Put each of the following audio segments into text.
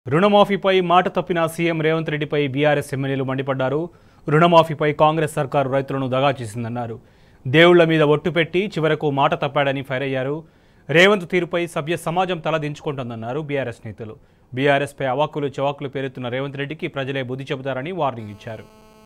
రుణమాఫీపై మాట తప్పిన సీఎం రేవంత్ రెడ్డిపై బీఆర్ఎస్ ఎమ్మెల్యేలు మండిపడ్డారు రుణమాఫీపై కాంగ్రెస్ సర్కారు రైతులను దగా చేసిందన్నారు దేవుళ్ల మీద ఒట్టు పెట్టి చివరకు మాట తప్పాడని ఫైర్ అయ్యారు రేవంత్ తీరుపై సభ్య సమాజం తలదించుకుంటోందన్నారు బీఆర్ఎస్ నేతలు బీఆర్ఎస్పై అవాక్కులు చవాకులు పేరుతున్న రేవంత్ రెడ్డికి ప్రజలే బుద్ధి చెబుతారని వార్నింగ్ ఇచ్చారు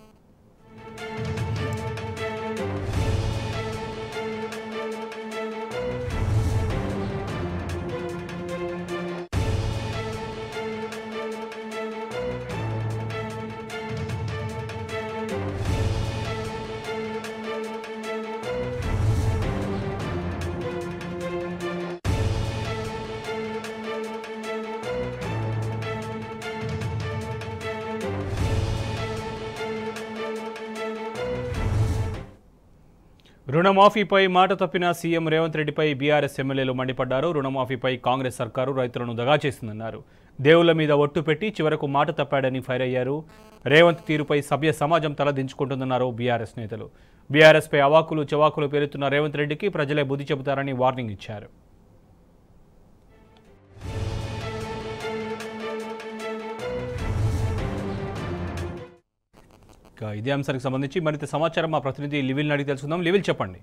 రుణమాఫీపై మాట తప్పిన సీఎం రేవంత్ రెడ్డిపై బీఆర్ఎస్ ఎమ్మెల్యేలు మండిపడ్డారు రుణమాఫీపై కాంగ్రెస్ సర్కారు రైతులను దగా చేసిందన్నారు దేవుళ్ల మీద ఒట్టు పెట్టి చివరకు మాట తప్పాడని ఫైర్ అయ్యారు రేవంత్ తీరుపై సభ్య సమాజం తలదించుకుంటుందన్నారు బీఆర్ఎస్ నేతలు బీఆర్ఎస్పై అవాకులు చవాకులు పేరుతున్న రేవంత్ రెడ్డికి ప్రజలే బుద్ధి చెబుతారని వార్నింగ్ ఇచ్చారు ఇక ఇదే అంశానికి సంబంధించి మరింత సమాచారం మా ప్రతినిధి లివిల్ని అడిగి తెలుసుకుందాం లివిల్ చెప్పండి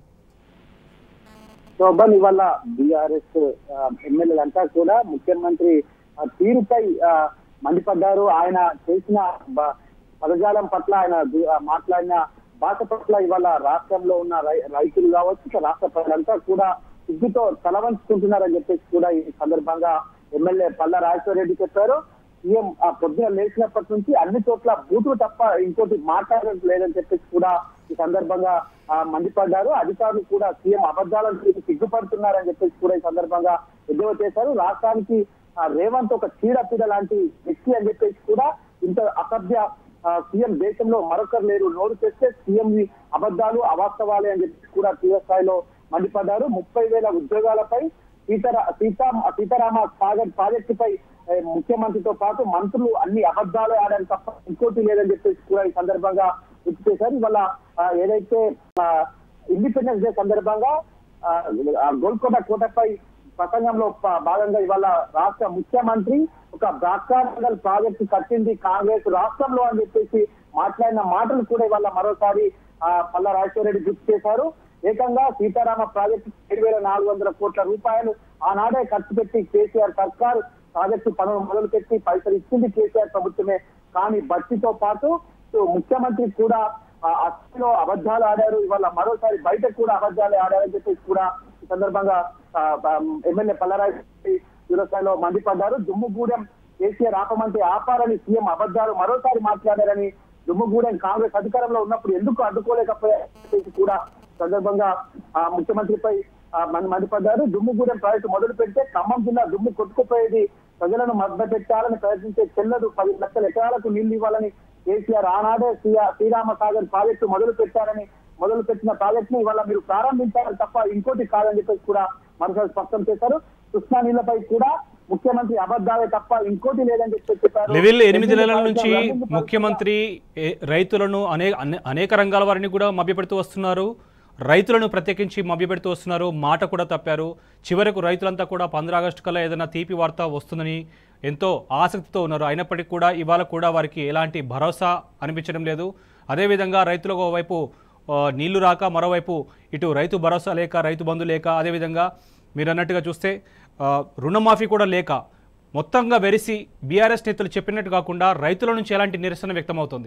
శోభన్ ఇవాళ బీఆర్ఎస్ ఎమ్మెల్యేలంతా కూడా ముఖ్యమంత్రి ఆ, తీరుపై ఆ, మండిపడ్డారు ఆయన చేసిన బ- పదజాలం పట్ల ఆయన దు- ఆ, మాట్లాడిన భాష పట్ల ఇవాళ రాష్ట్రంలో ఉన్న రై- రైతులు కావచ్చు ఇక రాష్ట్ర ప్రజలంతా కూడా సిగ్గుతో తలవంచుకుంటున్నారని చెప్పేసి కూడా ఈ సందర్భంగా ఎమ్మెల్యే పల్ల రాజేశ్వర రెడ్డి చెప్పారు సీఎం ఆ పొద్దున లేచినప్పటి నుంచి అన్ని చోట్ల బూతులు తప్ప ఇంకోటి మాట్లాడడం లేదని చెప్పేసి కూడా ఈ సందర్భంగా ఆ, మండిపడ్డారు అధికారులు కూడా సీఎం అబద్ధాలను చూసి సిగ్గుపడుతున్నారని చెప్పేసి కూడా ఈ సందర్భంగా ఎద్దేవా చేశారు రాష్ట్రానికి ఆ, రేవంత్ ఒక చీడపీడ లాంటి వ్యక్తి అని చెప్పేసి కూడా ఇంత అసభ్య ఆ, సీఎం దేశంలో మరొకరు లేరు నోరు తెస్తే సీఎం అబద్ధాలు అవాస్తవాలే అని చెప్పి కూడా తీవ్ర స్థాయిలో మండిపడ్డారు ముప్పై వేల ఉద్యోగాలపై సీతారా సీతా సీతారామ సాగర్ ప్రాజెక్టుపై ఏ, ముఖ్యమంత్రితో పాటు మంత్రులు అన్ని అబద్ధాలు ఆడారు తప్ప ఇంకోటి లేదని చెప్పేసి కూడా ఈ సందర్భంగా గుర్తు చేశారు ఇవాళ ఆ, ఏదైతే ఆ, ఇండిపెండెన్స్ డే సందర్భంగా ఆ, ఆ గోల్కొండ కోటపై ప్రసంగంలో ప- భాగంగా ఇవాళ రాష్ట్ర ముఖ్యమంత్రి ఒక బ్రాకానగల్ ప్రాజెక్టు కట్టింది కాంగ్రెస్ రాష్ట్రంలో అని చెప్పేసి మాట్లాడిన మాటలు కూడా ఇవాళ మరోసారి ఆ, పల్లా రాజశేఖర రెడ్డి గుర్తు చేశారు ఏకంగా సీతారామ ప్రాజెక్టు ఏడు వేల నాలుగు వందల కోట్ల రూపాయలు ఆనాడే ఖర్చు పెట్టి కేసీఆర్ సర్కార్ ప్రాజెక్టు పనులు మొదలు పెట్టి పైసలు ఇచ్చింది కేసీఆర్ ప్రభుత్వమే కానీ బట్టితో పాటు సో ముఖ్యమంత్రి కూడా ఆ అసలు అబద్ధాలు ఆడారు ఇవాళ మరోసారి బయట కూడా అబద్ధాలు ఆడారని చెప్పేసి కూడా ఈ సందర్భంగా ఆ, ఆ, ఎమ్మెల్యే పల్లరాజు తీవ్రస్థాయిలో మండిపడ్డారు దుమ్ముగూడెం కేసీఆర్ ఆపమంటే ఆపారని సీఎం అబద్ధాలు మరోసారి మాట్లాడారని దుమ్ముగూడెం కాంగ్రెస్ అధికారంలో ఉన్నప్పుడు ఎందుకు అడ్డుకోలేకపోయారు కూడా సందర్భంగా ఆ ముఖ్యమంత్రిపై ఆ, మండి- మండిపడ్డారు దుమ్ముగూడెం ప్రాజెక్టు మొదలు పెడితే ఖమ్మం జిల్లా దుమ్ము కొట్టుకుపోయేది ప్రజలను మద్దతు పెట్టాలని ప్రయత్నించే చెల్లదు పది లక్షల ఎకరాలకు నీళ్లు ఇవ్వాలని కేసీఆర్ ఆనాడే శ్రీ- శ్రీరామ సాగర్ ప్రాజెక్టు మొదలు పెట్టారని మొదలు పెట్టిన ప్రాజెక్ట్ ని ఇవాళ మీరు ప్రారంభించాలి తప్ప ఇంకోటి కాదని చెప్పేసి కూడా మరోసారి స్పష్టం చేశారు కృష్ణా నీళ్లపై కూడా ముఖ్యమంత్రి అబద్ధాలే తప్ప ఇంకోటి లేదని చెప్పి చెప్పారు లెవెల్ ఎనిమిది నెలల నుంచి ముఖ్యమంత్రి ఏ- రైతులను అనేక అనే- అనేక రంగాల వారిని కూడా మభ్యపెడుతూ వస్తున్నారు రైతులను ప్రత్యేకించి మభ్యపెడుతూ వస్తున్నారు మాట కూడా తప్పారు చివరకు రైతులంతా కూడా పంద్ర ఆగస్టు కల్లా ఏదైనా తీపి వార్త వస్తుందని ఎంతో ఆసక్తితో ఉన్నారు అయినప్పటికీ కూడా ఇవాళ కూడా వారికి ఎలాంటి భరోసా అనిపించడం లేదు అదేవిధంగా రైతులకు వైపు నీళ్లు రాక మరోవైపు ఇటు రైతు భరోసా లేక రైతు బంధు లేక అదేవిధంగా మీరు అన్నట్టుగా చూస్తే ఆ, రుణమాఫీ కూడా లేక మొత్తంగా వెరిసి బీఆర్ఎస్ నేతలు చెప్పినట్టు కాకుండా రైతుల నుంచి ఎలాంటి నిరసన వ్యక్తమవుతుంది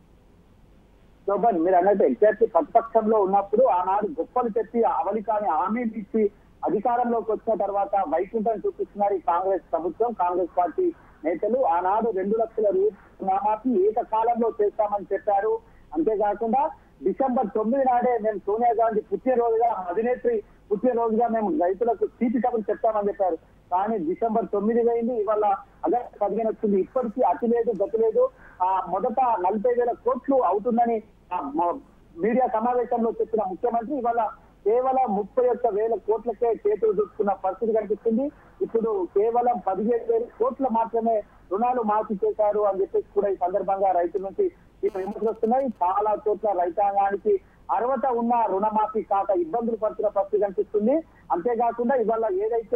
శోభన్ మీరు అన్నట్టు ఎగ్జాక్ట్లీ ప్రతిపక్షంలో ఉన్నప్పుడు ఆనాడు గొప్పలు చెప్పి అవలి కాని హామీలు ఇచ్చి అధికారంలోకి వచ్చిన తర్వాత వైకుంఠం చూపిస్తున్నారు ఈ కాంగ్రెస్ ప్రభుత్వం కాంగ్రెస్ పార్టీ నేతలు ఆనాడు రెండు లక్షల రుణమాఫీ ఏకకాలంలో చేస్తామని చెప్పారు అంతేకాకుండా డిసెంబర్ తొమ్మిది నాడే మేము సోనియా గాంధీ పుట్టినరోజుగా అధినేత్రి పుట్టినరోజుగా మేము రైతులకు తీపి కబులు చెప్తామని చెప్పారు కానీ డిసెంబర్ తొమ్మిది పోయింది ఇవాళ ఆగస్టు పదిహేను వచ్చింది ఇప్పటికీ అతి లేదు గతి లేదు ఆ మొదట నలభై వేల కోట్లు అవుతుందని ఆ మ- మీడియా సమావేశంలో చెప్పిన ముఖ్యమంత్రి ఇవాళ కేవలం ముప్పై ఒక్క వేల కోట్లకే చేతులు చూసుకున్న పరిస్థితి కనిపిస్తుంది ఇప్పుడు కేవలం పదిహేడు వేల కోట్లు మాత్రమే రుణాలు మాఫీ చేశారు అని చెప్పేసి కూడా ఈ సందర్భంగా రైతుల నుంచి ఈ విమర్శలు వస్తున్నాయి చాలా చోట్ల రైతాంగానికి అర్హత ఉన్న రుణమాఫీ కాక ఇబ్బందులు పడుతున్న పరిస్థితి కనిపిస్తుంది అంతేకాకుండా ఇవాళ ఏదైతే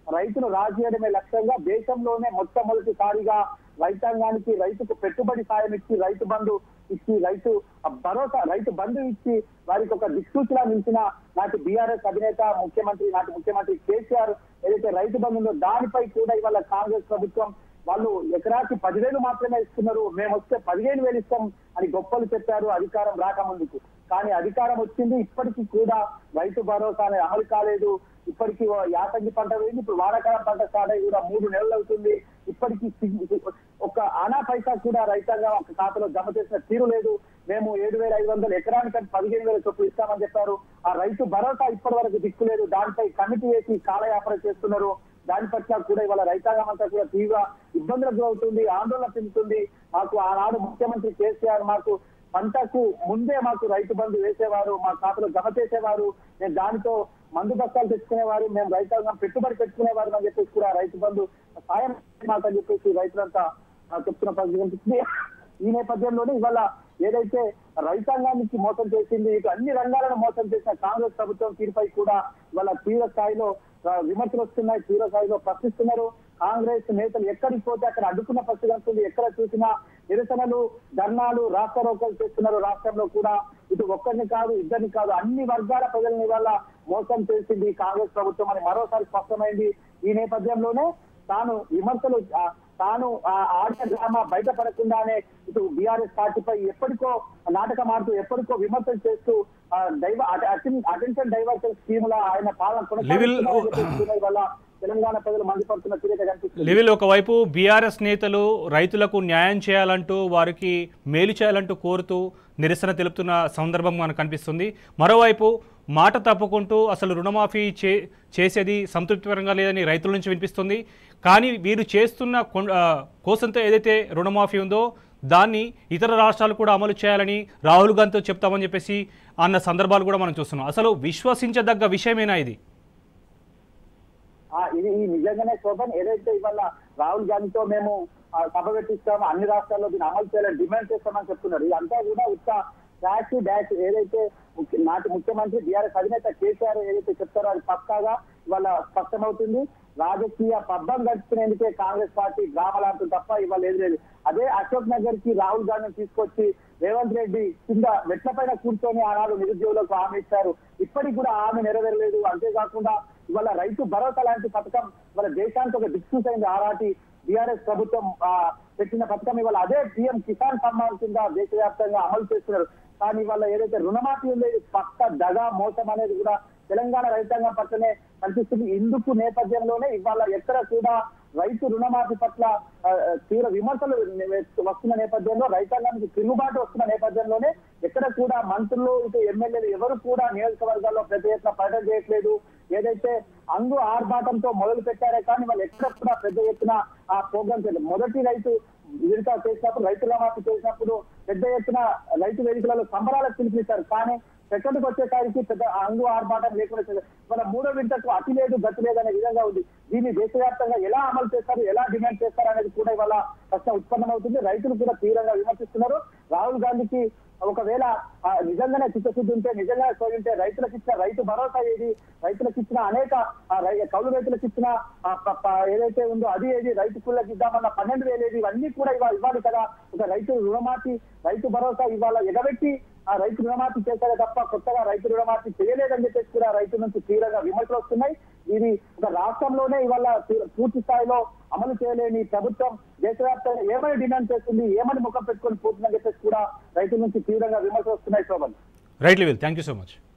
రైతును రాజేయడమే లక్ష్యంగా దేశంలోనే మొట్టమొదటిసారిగా రైతాంగానికి రైతుకు పెట్టుబడి సాయం ఇచ్చి రైతు బంధు ఇచ్చి రైతు భరోసా రైతు బంధు ఇచ్చి వారికి ఒక దిక్సూచిలా నిలిచిన నాటి బీఆర్ఎస్ అధినేత ముఖ్యమంత్రి నాటి ముఖ్యమంత్రి కేసీఆర్ ఏదైతే రైతు బంధు ఉందో దానిపై కూడా ఇవాళ కాంగ్రెస్ ప్రభుత్వం వాళ్ళు ఎకరాకి పదివేలు మాత్రమే ఇస్తున్నారు మేము వస్తే పదిహేను వేలు ఇస్తాం అని గొప్పలు చెప్పారు అధికారం రాకముందుకు కానీ అధికారం వచ్చింది ఇప్పటికీ కూడా రైతు భరోసా అనేది అమలు కాలేదు ఇప్పటికీ ఓ యాసంగి పంట వేయింది ఇప్పుడు వానాకాలం పంట స్టార్ట్ అయ్యి కూడా మూడు నెలలు అవుతుంది ఇప్పటికీ సి- ఒక ఆనా పైసా కూడా రైతాంగం ఒక ఖాతాలో జమ చేసిన తీరు లేదు మేము ఏడు వేల ఐదు వందలు ఎకరానికి పదిహేను వేల చొప్పులు ఇస్తామని చెప్పారు ఆ రైతు భరోసా ఇప్పటి వరకు దిక్కు లేదు దానిపై కమిటీ వేసి కాలయాపన చేస్తున్నారు దాని పట్ల కూడా ఇవాళ రైతాంగం అంతా కూడా తీవ్ర ఇబ్బందులకు గురవుతుంది ఆందోళన చెందుతుంది మాకు ఆనాడు ముఖ్యమంత్రి కేసీఆర్ మాకు పంటకు ముందే మాకు రైతు బంధు వేసేవారు మా ఖాతాలో జమ చేసేవారు మేము దానితో మందు బస్తాలు తెచ్చుకునేవారు మేము రైతాంగం పెట్టుబడి పెట్టుకునేవారు అని చెప్పేసి కూడా రైతు బంధు సాయం మాకు అని చెప్పేసి రైతులంతా ఆ, చెప్తున్న పరిస్థితి కనిపిస్తుంది ఈ నేపథ్యంలోనే ఇవాళ ఏదైతే రైతాంగానికి మోసం చేసింది ఇటు అన్ని రంగాలను మోసం చేసిన కాంగ్రెస్ ప్రభుత్వం తీరుపై కూడా ఇవాళ తీవ్ర స్థాయిలో ఆ, విమర్శలు వస్తున్నాయి తీవ్ర స్థాయిలో ప్రశ్నిస్తున్నారు కాంగ్రెస్ నేతలు ఎక్కడికి పోతే అక్కడ అడ్డుకున్న పరిస్థితి వస్తుంది ఎక్కడ చూసినా నిరసనలు ధర్నాలు రాష్ట్ర రోకలు చేస్తున్నారు రాష్ట్రంలో కూడా ఇటు ఒక్కరిని కాదు ఇద్దరిని కాదు అన్ని వర్గాల ప్రజల్ని వల్ల మోసం చేసింది ఈ కాంగ్రెస్ ప్రభుత్వం అని మరోసారి స్పష్టమైంది ఈ నేపథ్యంలోనే తాను విమర్శలు ఆ, తాను ఆ ఆడియో డ్రామా బయటపడకుండానే ఇటు బీఆర్ఎస్ పార్టీపై ఎప్పటికో నాటకం ఆడుతూ ఎప్పటికో విమర్శలు చేస్తూ ఆ, డైవ అటెన్షన్ డైవర్షన్ స్కీమ్ లా ఆయన పాలన లివిల్- కొనసాగిస్తున్నారు వల్ల తెలంగాణ ప్రజలు మండిపడుతున్న తీరిక కనిపిస్తుంది లెవెల్ ఒకవైపు బీఆర్ఎస్ నేతలు రైతులకు న్యాయం చేయాలంటూ వారికి మేలు చేయాలంటూ కోరుతూ నిరసన తెలుపుతున్న సందర్భం మనకు కనిపిస్తుంది మరోవైపు మాట తప్పుకుంటూ అసలు రుణమాఫీ చే చేసేది సంతృప్తికరంగా లేదని రైతుల నుంచి వినిపిస్తుంది కానీ వీరు చేస్తున్న కొం- ఆ, కోసంతో ఏదైతే రుణమాఫీ ఉందో దాన్ని ఇతర రాష్ట్రాలు కూడా అమలు చేయాలని రాహుల్ గాంధీతో చెప్తామని చెప్పేసి అన్న సందర్భాలు కూడా మనం చూస్తున్నాం అసలు విశ్వసించదగ్గ విషయమేనా ఇది ఆ, ఇది ఈ నిజంగానే శోభన్ ఏదైతే ఇవాళ రాహుల్ గాంధీతో మేము ఆ, సభ పెట్టిస్తాము అన్ని రాష్ట్రాల్లో దీన్ని అమలు చేయాలని డిమాండ్ చేస్తామని చెప్తున్నారు ఇదంతా కూడా ఉత్త డాష్ డాష్ ఏదైతే ముఖ్య- నాటి ముఖ్యమంత్రి బీఆర్ఎస్ అధినేత కేసీఆర్ ఏదైతే చెప్తారో అది పక్కాగా ఇవాళ స్పష్టమవుతుంది రాజకీయ పబ్బం గడుపుకునేందుకే కాంగ్రెస్ పార్టీ గ్రామాలంటుంది తప్ప ఇవాళ ఏది లేదు అదే అశోక్ నగర్ కి రాహుల్ గాంధీని తీసుకొచ్చి రేవంత్ రెడ్డి కింద మెట్ల పైన కూర్చొని ఆనాడు నిరుద్యోగులకు హామీ ఇచ్చారు ఇప్పటికి కూడా హామీ నెరవేరలేదు అంతేకాకుండా ఇవాళ రైతు భరోసా లాంటి పథకం ఇవాళ దేశానికి ఒక దిక్సూస్ అయింది ఆనాటి బీఆర్ఎస్ ప్రభుత్వం ఆ, పెట్టిన పథకం ఇవాళ అదే పిఎం కిసాన్ సమ్మాన్ కింద దేశవ్యాప్తంగా అమలు చేస్తున్నారు కానీ ఇవాళ ఏదైతే రుణమాఫీ ఉందో ఇది పక్క దగా మోసం అనేది కూడా తెలంగాణ రైతాంగం పట్లనే కనిపిస్తుంది ఇందుకు నేపథ్యంలోనే ఇవాళ ఎక్కడ కూడా రైతు రుణమాఫీ పట్ల ఆ, ఆ, తీవ్ర విమర్శలు వస్తున్న నేపథ్యంలో రైతాంగానికి తిరుగుబాటు వస్తున్న నేపథ్యంలోనే ఎక్కడ కూడా మంత్రులు ఇటు ఎమ్మెల్యేలు ఎవరు కూడా నియోజకవర్గాల్లో పెద్ద ఎత్తున పర్యటన చేయట్లేదు ఏదైతే అంగు ఆర్భాటంతో మొదలు పెట్టారే కానీ వాళ్ళు ఎక్కడ కూడా పెద్ద ఎత్తున ఆ ప్రోగ్రామ్ చేయలేదు మొదటి రైతు విడత చేసినప్పుడు రైతు రుణమాఫీ చేసినప్పుడు పెద్ద ఎత్తున రైతు వేదికలలో సంబరాలకు పిలిపిస్తారు కానీ సెకండ్కి వచ్చేసరికి పెద్ద అంగు ఆర్భాటం లేకుండా చేశారు. మన మూడో విడతకు అతి లేదు గతి లేదు అనే విధంగా ఉంది దీన్ని దేశవ్యాప్తంగా ఎలా అమలు చేస్తారు ఎలా డిమాండ్ చేస్తారు అనేది కూడా ఇవాళ ప్రశ్న ఉత్పన్నమవుతుంది రైతులు కూడా తీవ్రంగా విమర్శిస్తున్నారు రాహుల్ గాంధీకి ఒకవేళ ఆ, నిజంగానే చిత్తశుద్ధి ఉంటే నిజంగానే సోయింటే రైతులకు ఇచ్చిన రైతు భరోసా ఏది రైతులకు ఇచ్చిన అనేక ఆ, రై- కౌలు రైతులకు ఇచ్చిన ఆ, ప- ప- ఏదైతే ఉందో అది ఏది రైతు కూలకు ఇద్దామన్న పన్నెండు వేలు ఏది ఇవన్నీ కూడా ఇవాళ ఇవ్వాలి కదా ఒక రైతు రుణమాఫీ రైతు భరోసా ఇవాళ ఎగబెట్టి ఆ రైతు రుణమాఫీ చేశారే తప్ప కొత్తగా రైతు రుణమాఫీ చేయలేదని చెప్పేసి కూడా రైతు నుంచి తీవ్రంగా విమర్శలు వస్తున్నాయి ఇది ఒక రాష్ట్రంలోనే ఇవాళ తీ- పూర్తి స్థాయిలో అమలు చేయలేని ప్రభుత్వం దేశవ్యాప్తంగా ఏమని డిమాండ్ చేస్తుంది ఏమని ముఖం పెట్టుకొని పోతుందని చెప్పేసి కూడా రైతుల నుంచి తీవ్రంగా విమర్శలు వస్తున్నాయి Shobhan right level thank you so much